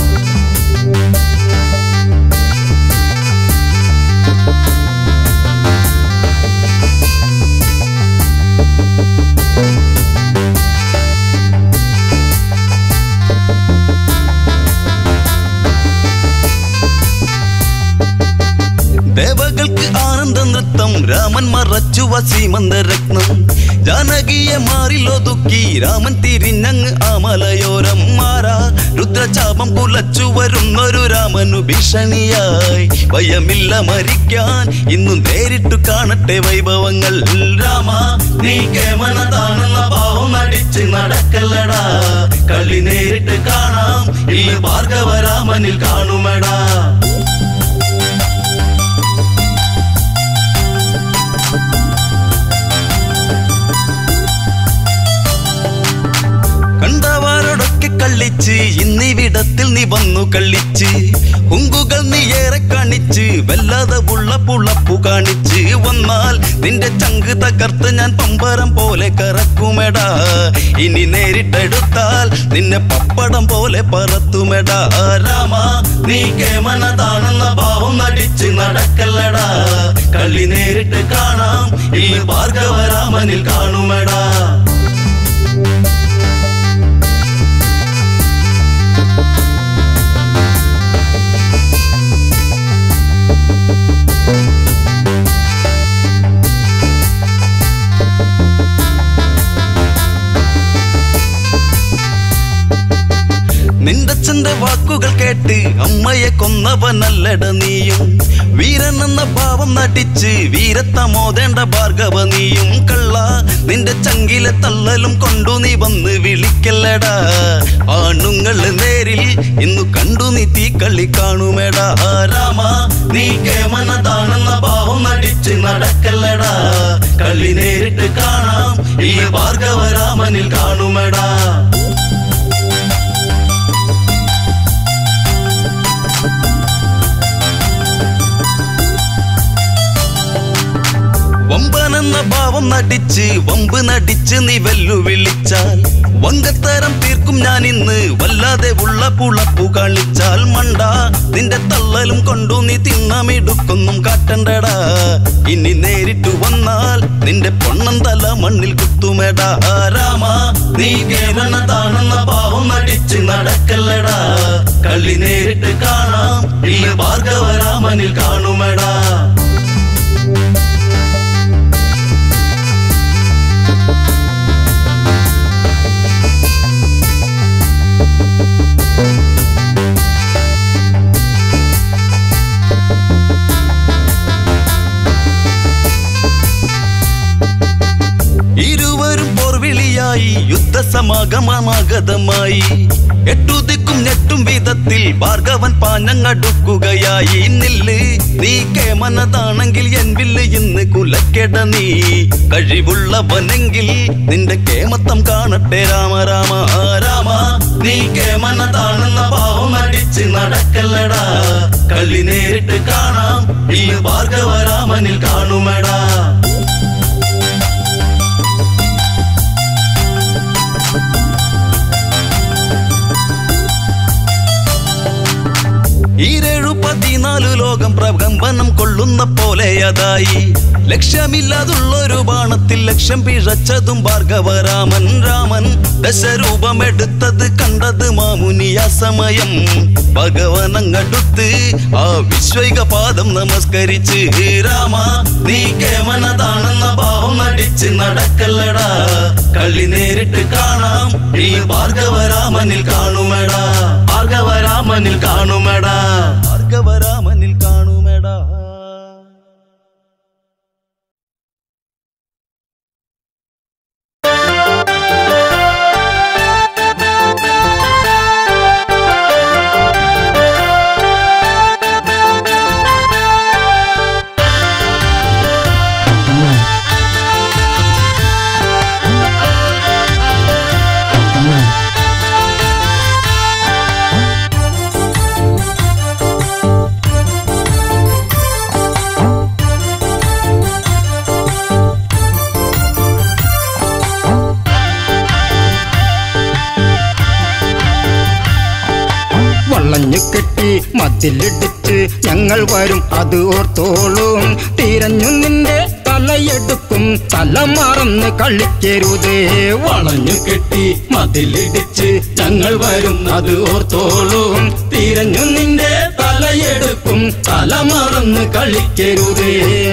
ദേവകൾക്ക് ആനന്ദ നൃത്തം രാമൻ മറച്ചു വസീമന്ത രത്നം ജാനകിയെ മാറിലൊതുക്കി രാമൻ തിരിഞ്ഞങ്ങ് ആ മലയോരം മാറാ രുദ്രചാപം കുലച്ചു വരുന്നൊരു രാമനു ഭീഷണിയായി ഭയമില്ല മരിക്കാൻ ഇന്നു നേരിട്ടു കാണട്ടെ വൈഭവങ്ങൾ രാമ നീ കേമനതാണെന്ന ഭാവം നടിച്ച് നടക്കല്ലടാ കളി നേരിട്ട് കാണാം ഈ ഭാർഗവരാമനിൽ കാണുമെടാ നടിച്ച് ഇന്നിവിടത്തിൽ നീ വന്നു കളിച്ച് ഹുങ്കുകൾ നീ ഏറെ കാണിച്ച് വല്ലാതെ ഉള്ള പുളപ്പു കാണിച്ച് വന്നാൽ നിന്റെ ചങ്ക് തകർത്ത് ഞാൻ പമ്പരം പോലെ കറക്കുമെടാ ഇനി നേരിട്ടെടുത്താൽ നിന്നെ പപ്പടം പോലെ പറത്തുമെടാ രാമ നീ കേമനതാണെന്ന ഭാവം നടിച്ച് നടക്കല്ലടാ കളി നേരിട്ട് കാണാം ഈ ഭാർഗവരാമനിൽ കാണുമെടാ നിന്റച്ഛന്റെ വാക്കുകൾ കേട്ട് അമ്മയെ കൊന്നവനല്ലട നീയും വീരൻ എന്ന ഭാവം നടിച്ച് വീരത്തമോദേണ്ട ഭാർഗവ നീയും കള്ള നിന്റെ ചങ്കിലെ തള്ളലും കൊണ്ടു നീ വന്ന് വിളിക്കല്ലടാ ആണുങ്ങൾ നേരിൽ ഇന്നു കണ്ടു നീ തീക്കളി കാണുമേടാ രാമ നീ കേമനതാണെന്ന ഭാവം നടിച്ച് നടക്കല്ലടാ കളി നേരിട്ട് കാണാം ഈ ഭാർഗവരാമനിൽ കാണുമെടാ വമ്പനെന്ന ഭാവം നടിച്ച് വമ്പ് നടിച്ച് നീ വെല്ലുവിളിച്ചാൽ വങ്കത്തരം തീർക്കും ഞാൻ ഇന്ന് വല്ലാതെ ഉള്ള പുളപ്പു കളിച്ചാൽ മണ്ട നിന്റെ തള്ളലും കൊണ്ടു നീ തിന്നമിടുക്കൊന്നും കാട്ടണ്ടടാ ഇനി നേരിട്ടു വന്നാൽ നിന്റെ പൊണ്ണം തല മണ്ണിൽ കുത്തുമേടാ രാമ നീ കേമനതാണെന്ന ഭാവം നടിച്ച് നടക്കല്ലടാ കളി നേരിട്ട് കാണാം ഈ ഭാർഗവരാമനിൽ കാണുമെടാ ഇരുവരും പോർവിളിയായി യുദ്ധസമാഗമമാഗതമായി എട്ടു ദിക്കും ഞെട്ടും വിധത്തിൽ ഭാർഗവൻ പാഞ്ഞങ്ങടുക്കുകയായി നില്ല് നീ കേമനതാണെങ്കിൽ എൻ വില്ല് ഇന്ന് കുലക്കെട നീ കഴിവുള്ളവനെങ്കിൽ നിന്റെ കേമത്തം കാണട്ടെ രാമ രാമ രാമ നീ കേമനതാണെന്ന ഭാവം അടിച്ച് നടക്കല്ലടാ കളി നേരിട്ട് കാണാം ഈ ഭാർഗവരാമനിൽ കാണുമെടാ ഈരേഴു പതിനാലു ലോകം പ്രകമ്പനം കൊള്ളുന്ന പോലെ അതായി ലക്ഷ്യമില്ലാതുള്ളൊരു ബാണത്തിൽ ലക്ഷ്യം പിഴച്ചതും ഭാർഗവരാമൻ രാമൻ ദശരൂപമെടുത്തത് കണ്ടത് മാമുനി ആ സമയം ഭഗവനങ്ങടുത്ത് ആ വിശ്വൈക പാദം നമസ്കരിച്ച് രാമ നീ കേമനതാണെന്ന ഭാവം നടിച്ച് നടക്കല്ലടാ കളി നേരിട്ട് കാണാം ഈ ഭാർഗവരാമനിൽ കാണുമെടാ ഭാർഗവരാമനിൽ കാണുമെടാ ഭാർഗവരാമനിൽ കാണുമെടാ വളഞ്ഞു കെട്ടി മതിലിടിച്ച് ഞങ്ങൾ വരും അത് ഓർത്തോളും തിരഞ്ഞു നിന്റെ തലയെടുക്കും തല മറന്ന് കളിക്കരുതേ വളഞ്ഞു കെട്ടി മതിലിടിച്ച് ഞങ്ങൾ വരും അത് ഓർത്തോളും തിരഞ്ഞു നിന്റെ തലയെടുക്കും തല മറന്ന് കളിക്കരുതേ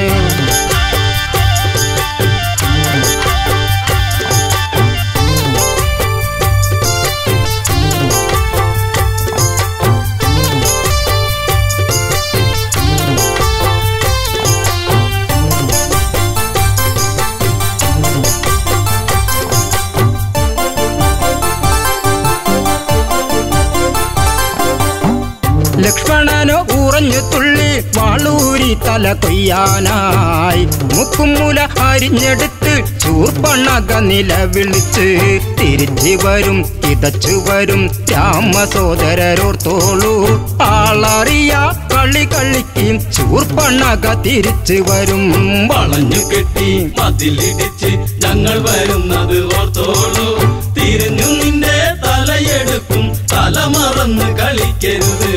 ലക്ഷ്മണനോ ഉറഞ്ഞു തുള്ളി വാളൂരി തല കൊയ്യാനായി മുക്കുമുല അരിഞ്ഞെടുത്ത് ചൂർപ്പണക നിലവിളിച്ച് തിരിച്ചു വരും കിതച്ചു വരും രാമസോദരരോർത്തോളൂ ആളറിയ കളി കളിക്കും ചൂർപ്പണക തിരിച്ചു വരും വളഞ്ഞു കെട്ടി മതിലിടിച്ച് ഞങ്ങൾ വരുന്നത് ഓർത്തോളൂ തിരിഞ്ഞു നിന്റെ തലയെടുക്കും തല മറന്ന് കളിക്കരുത്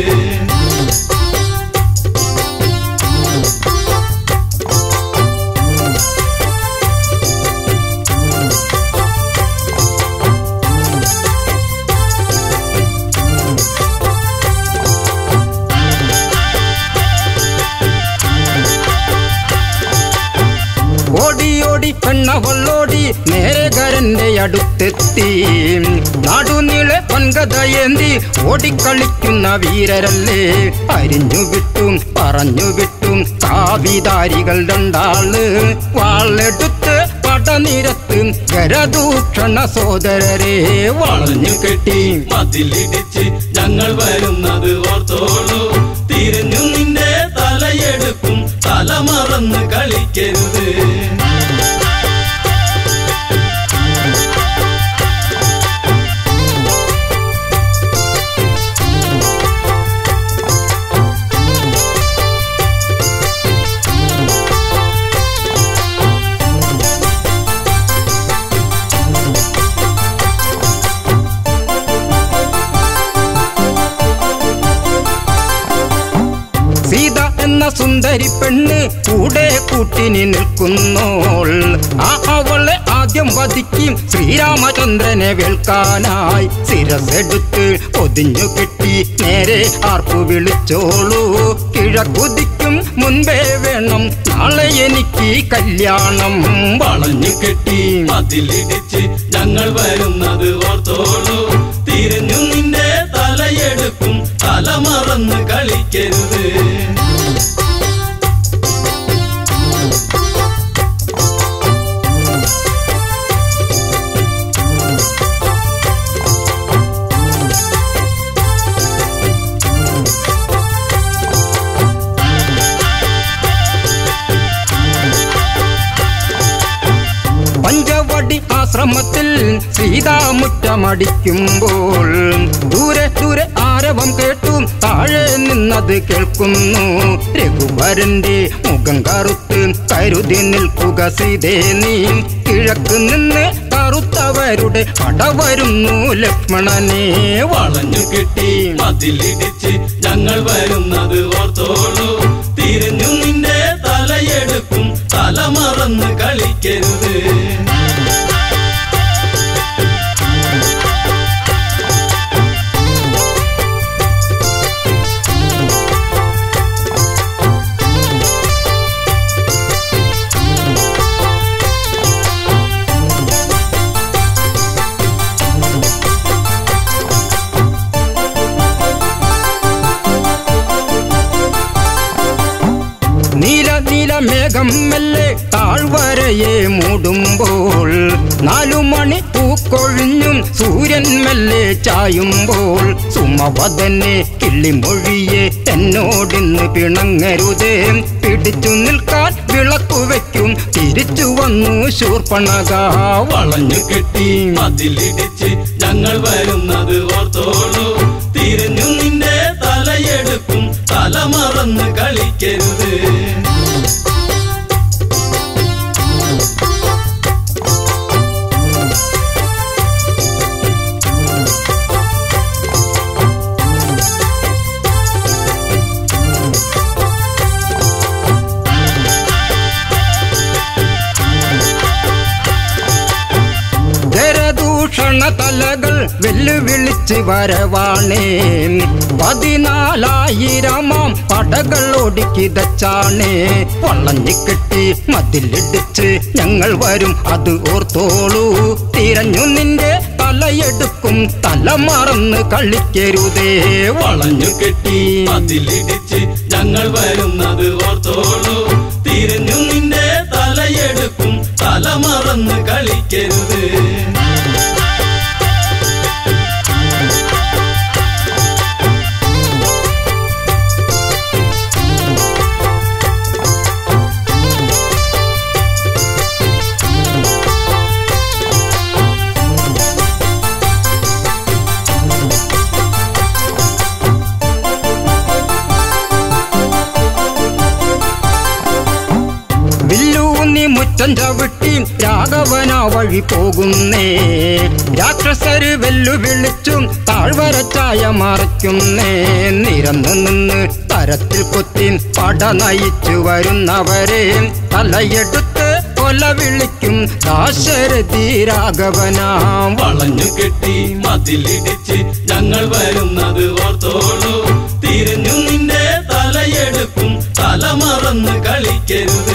ഓടി ഓടി പെണ്ണവളോടി നേരകരന്റെ അടുത്തെത്തി നാടുനീളെ പൊൻകഥയേന്തി ഓടിക്കളിക്കുന്ന വീരരല്ലേ അരിഞ്ഞു വിട്ടും പറഞ്ഞു വിട്ടും കാവിധാരികൾ രണ്ടാള് വാളെടുത്ത് പടനിരത്ത് ഗരദൂഷണ സോദരരെ വളഞ്ഞു കെട്ടി മതിലിടിച്ച് ഞങ്ങൾ വരുന്നത് ഓർത്തോളൂ തിരിഞ്ഞു നിന്റെ തലയെടുക്കും തല മറന്ന് കളിക്കരുത് സീത എന്ന സുന്ദരി പെണ്ണ് കൂടെ കൂട്ടിനി നിൽക്കുന്നോൾ ആ അവളെ ആദ്യം വധിക്കും ശ്രീരാമചന്ദ്രനെ വേൽക്കാനായി ശിരസെടുത്ത് പൊതിഞ്ഞു കെട്ടി നേരെ ആർപ്പു വിളിച്ചോളൂ കിഴക്കുതിക്കും മുൻപേ വേണം നാളെ എനിക്ക് കല്യാണം വളഞ്ഞു കെട്ടി മതിലിടിച്ച് ഞങ്ങൾ വരുന്നത് ഓർത്തോളൂ തിരിഞ്ഞു നിന്റെ തലയെടുക്കും തല മറന്ന് കളിക്കരുത് പഞ്ചവടി ആശ്രമത്തിൽ സീതാമുറ്റമടിക്കുമ്പോൾ ദൂരെ ദൂരെ ആരവം കേട്ടു താഴെ നിന്നത് കേൾക്കുന്നു രഘുവരന്റെ മുഖം കറുത്ത് കരുതി നിൽക്കുക സീതേ നീ കിഴക്ക് നിന്ന് കറുത്തവരുടെ പട വരുന്നു ലക്ഷ്മണനെ വളഞ്ഞു കെട്ടി മതിലിടിച്ച് ഞങ്ങൾ വരുന്നത് ഓർത്തോളൂ തിരിഞ്ഞു നിന്റെ തലയെടുക്കും തല മറന്ന് കളിക്കരുത് നീല നീല മേഘം മെല്ലെ താഴ്വരയെ മൂടുമ്പോൾ നാലു മണി പൂക്കൊഴിഞ്ഞും സൂര്യൻ മെല്ലെ ചായുമ്പോൾ സുമവദനെ കിള്ളിമൊഴിയെ എന്നോടിന്ന് പിണങ്ങരുതേ പിടിച്ചു നിൽക്കാൻ വിളക്കു വയ്ക്കും തിരിച്ചു വന്നു ശൂർപ്പണക വളഞ്ഞു കെട്ടി മതിലിടിച്ച് ഞങ്ങൾ വരുന്നത് ഓർത്തോളൂ തിരിഞ്ഞു നിന്റെ തലയെടുക്കും തല മറന്ന് കളിക്കരുത് ജരദൂഷണ തലകൾ വെല്ലുവിളിച്ച് വരവാണേ പതിനാലായിരമാം പടകൾ ഒടുക്കിതച്ചാണേ വളഞ്ഞു കെട്ടി മതിലിടിച്ച് ഞങ്ങൾ വരും അത് ഓർത്തോളൂ തിരഞ്ഞു നിന്റെ തലയെടുക്കും തല മറന്ന് കളിക്കരുതേ വളഞ്ഞു കെട്ടി മതിലിടിച്ച് ഞങ്ങൾ വരുന്നത് ഓർത്തോളൂ തിരിഞ്ഞു നിന്റെ തലയെടുക്കും തല മറന്ന് കളിക്കരുത് വില്ലൂന്നി മുറ്റം ചവിട്ടി രാഘവന വഴി പോകുന്നേ രാക്ഷസര് വെല്ലുവിളിച്ചും താഴ്വരച്ചായ മറയ്ക്കുന്നേ നിരന്നു നിന്ന് തരത്തിൽ കുത്തി പട നയിച്ചു വരുന്നവരെ തലയെടുത്ത് കൊല വിളിക്കും ദാശരഥി രാഘവനാം വളഞ്ഞു കെട്ടി മതിലിടിച്ച് ഞങ്ങൾ വരുന്നത് ഓർത്തോളൂ തിരിഞ്ഞു നിന്റെ തലയെടുക്കും തല മറന്ന് കളിക്കരുത്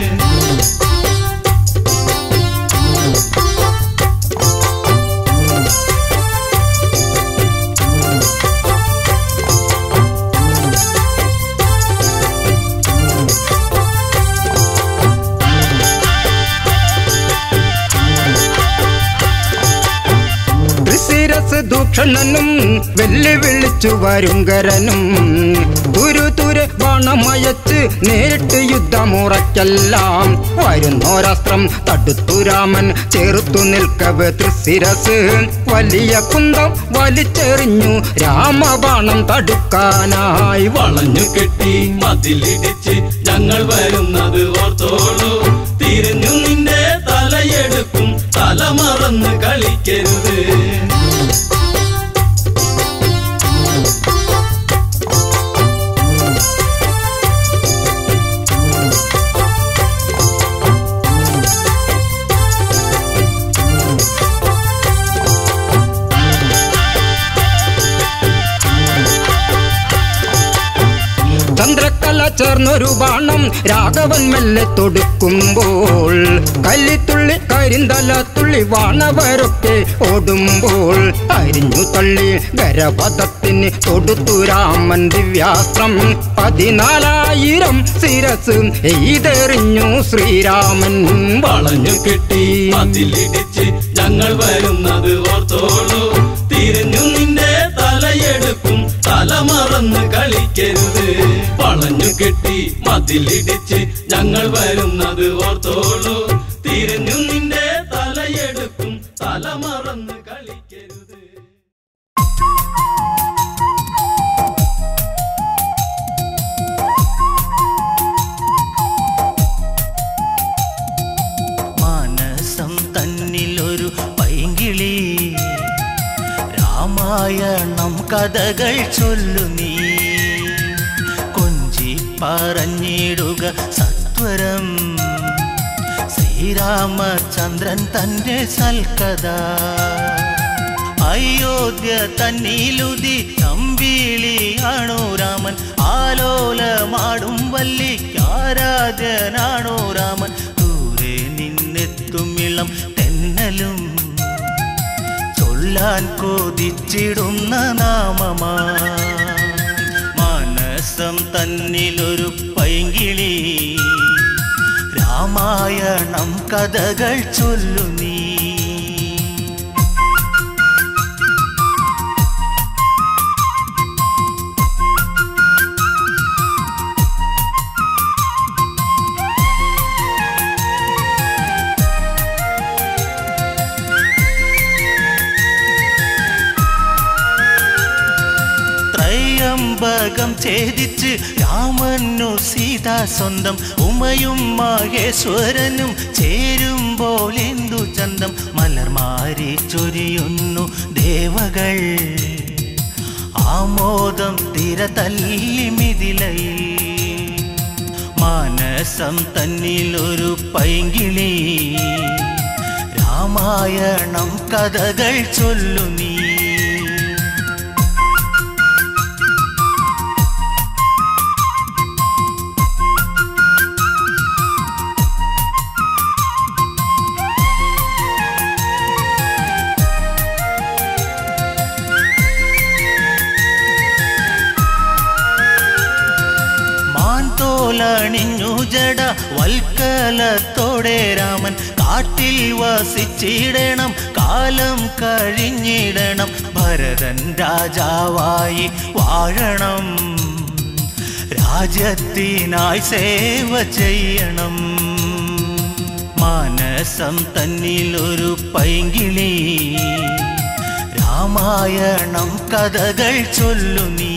ത്രിശിരസ് ദൂഷണനും വെല്ലുവിളിച്ചു വരുങ്കരനും തുരുതുരെ ബാണമയച്ച് നേരിട്ട് യുദ്ധമുറയ്ക്കെല്ലാം വരുന്നോരാസ്ത്രം തടുത്തു രാമൻ ചേർത്തു നിൽക്കവേ ത്രിശിരസ് വലിയ കുന്തം വലിച്ചെറിഞ്ഞു രാമബാണം തടുക്കാനായി വളഞ്ഞു കെട്ടി മതിലിടിച്ച് ഞങ്ങൾ വരുന്നത് ഓർത്തോളൂ തിരിഞ്ഞു നിന്റെ തലയെടുക്കും തല മറന്ന് കളിക്കരുത് ചന്ദ്രക്കല ചേർന്നൊരു ബാണം രാഘവൻ മെല്ലെ തൊടുക്കുമ്പോൾ കല്ലിത്തുള്ളി കരിന്തല തുള്ളി വാണവരൊക്കെ ഓടുമ്പോൾ അരിഞ്ഞു തള്ളി ഗരപഥത്തിന് തൊടുത്തു രാമൻ ദിവ്യാസ്ത്രം പതിനാലായിരം ശിരസ് എയ്തെറിഞ്ഞു ശ്രീരാമൻ വളഞ്ഞു കെട്ടി മതിലിടിച്ച് ഞങ്ങൾ വരുന്നത് ഓർത്തോളൂ തിരിഞ്ഞു നിന്റെ തലയെടുക്കും തല മറന്ന് കളിക്കരുത് വളഞ്ഞു കെട്ടി മതിലിടിച്ച് ഞങ്ങൾ വരുന്നത് ഓർത്തോളൂ തിരിഞ്ഞു നിന്റെ തലയെടുക്കും തല മറന്ന് കളിക്കരുത് മാനസം തന്നിലൊരു പൈങ്കിളി രാമായണം കഥകൾ ചൊല്ലു നീ കൊഞ്ചി പറഞ്ഞിടുക സത്വരം ശ്രീരാമചന്ദ്രൻ തന്റെ സൽക്കഥ അയോധ്യ തന്നിലുതി തമ്പിളിയാണോ രാമൻ ആലോലമാടും വല്ലിക്കാരാധ്യനാണോ രാമൻ ദൂരെ നിന്നെത്തുമിളം തെന്നലും ചൊല്ലാൻ കൊതിച്ചിടുന്ന നാമമാ മാനസം തന്നിലൊരു പൈങ്കിളി രാമായണം കഥകൾ ചൊല്ലു നീ ത്രയംബകം ഛേദിച്ച് രാമനു സീത സ്വന്തം ഉമയും മഹേശ്വരനും ചേരുമ്പോൾ എന്തു ചന്തം മലർമാരി ചൊരിയുന്നു ദേവകൾ ആമോദം തിര തല്ലി മിതിലയിൽ മാനസം തന്നിലൊരു പൈങ്കിളി രാമായണം കഥകൾ ചൊല്ലു നീ മാൻതോലണിഞ്ഞു ജട വൽക്കലത്തോടെ രാമൻ കാട്ടിൽ വസിച്ചിടണം കാലം കഴിഞ്ഞിടണം ഭരതൻ രാജാവായി വാഴണം രാജ്യത്തിനായി സേവ ചെയ്യണം മാനസം തന്നിലൊരു പൈങ്കിളി രാമായണം കഥകൾ ചൊല്ലു നീ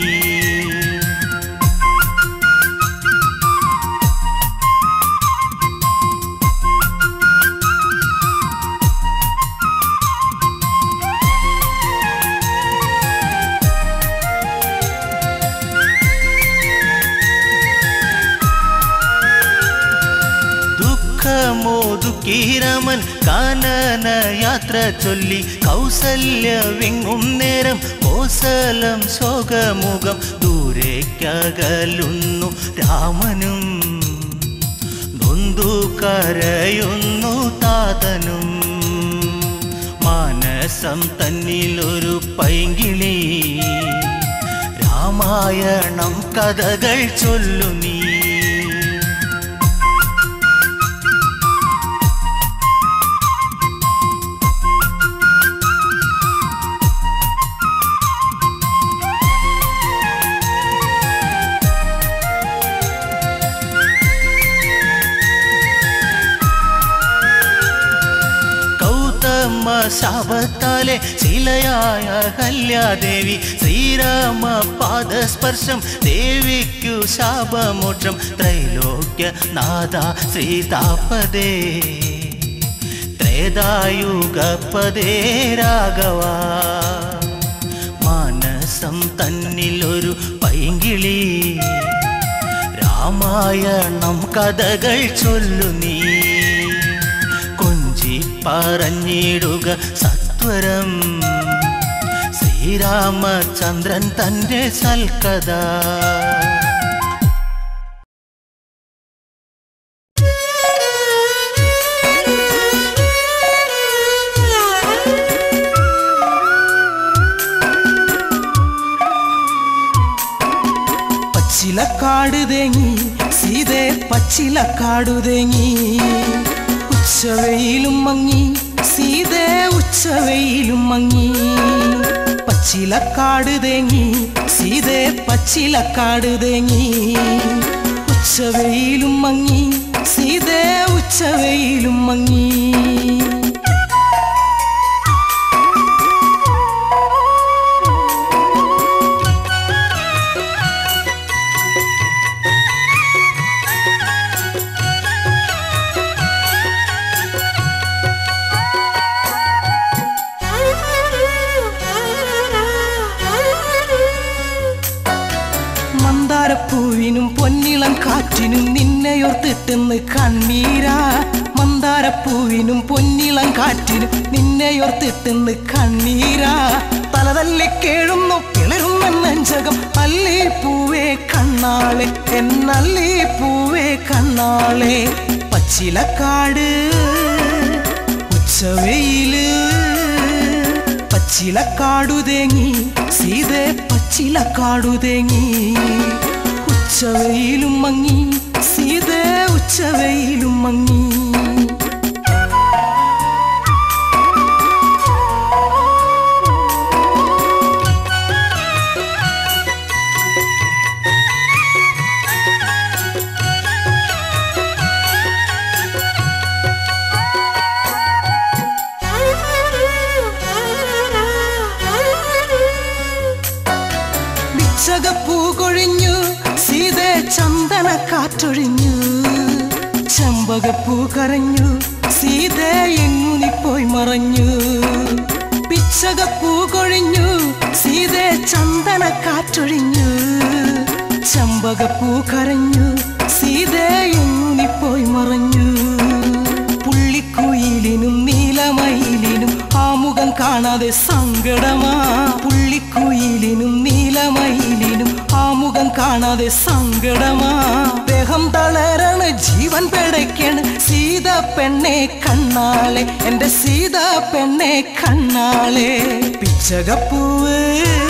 ദുഃഖമോതുക്കീരമൻ കാനന യാത്ര ചൊല്ലി കൗസല്യ വിങ്ങും നേരം കോസലം ശോകമുഖം ദൂരേക്കകലുന്നു രാമനും നൊന്തു കരയുന്നു താതനും മാനസം തന്നിലൊരു പൈങ്കിളി രാമായണം കഥകൾ ചൊല്ലു നീ കൗതമ ശാപത്താലെ ശിലയായ കല്യാദേവി ശ്രീരാമ പാദസ്പർശം ദേവിക്കു ശാപമോക്ഷം ത്രൈലോക്യ നാഥ ശ്രീതാപദേ ത്രേതായുഗപദേ രാഘവ മാനസം തന്നിലൊരു പൈങ്കിളി രാമായണം കഥകൾ ചൊല്ലു നീ കൊഞ്ചി പറഞ്ഞിടുക സത്വരം ശ്രീരാമചന്ദ്രൻ തൻ്റെ സൽക്കഥ പച്ചിലക്കാട് തേങ്ങി സീതേ പച്ചിലക്കാടു തേങ്ങി ഉച്ചവെയിലും മങ്ങി സീതേ ഉച്ചവെയിലും മങ്ങി പച്ചിലക്കാട് തേങ്ങി സീതേ പച്ചിലക്കാട് തേങ്ങി ഉച്ചവെയിലും മങ്ങി സീതേ ഉച്ചവെയിലും മങ്ങി മന്ദാരപ്പൂവിനും പൊന്നിളം കാറ്റിനും നിന്നെയോർത്തിട്ടെന്ന് കണ്ണീരാ മന്ദാരപ്പൂവിനും പൊന്നിളം കാറ്റിനും നിന്നെയോർത്തിട്ടെന്ന് കണ്ണീരാ തലതല്ലി കേഴുന്നു പിളരുന്ന നെഞ്ചകം അല്ലി പൂവേ കണ്ണാളെ എന്നല്ലി പൂവേ കണ്ണാളെ പച്ചിലക്കാട് ഉച്ചവെയില് പച്ചിലക്കാടു തേങ്ങി സീതേ പച്ചിലക്കാടു തേങ്ങി ഉച്ചവെയിലും മങ്ങി സീതേ ഉച്ചവെയിലും മങ്ങി വിച്ചകപ്പൂ കൊഴിഞ്ഞു സീതേ ചന്ദന കാറ്റൊഴിഞ്ഞു ചെമ്പകപ്പൂ കരഞ്ഞു സീതേ എങ്ങു നീ പോയി മറഞ്ഞു പിച്ചകപ്പൂ കൊഴിഞ്ഞു സീതേ ചന്ദന കാറ്റൊഴിഞ്ഞു ചെമ്പകപ്പൂ കരഞ്ഞു സീതേ എങ്ങു നീ പോയി മറഞ്ഞു പുള്ളിക്കുയിലിനും നീലമയിലിനും ആ മുഖം കാണാതെ സങ്കടമാ പുള്ളിക്കുയിലിനും നീലമയിലിനും ആ മുഖം കാണാതെ സങ്കടമാ ദേഹം തളരണ ജീവൻ പിടയ്ക്കണ് സീത പെണ്ണെ കണ്ണാളെ എന്റെ സീത പെണ്ണെ കണ്ണാളെ പിച്ചകപ്പൂവ്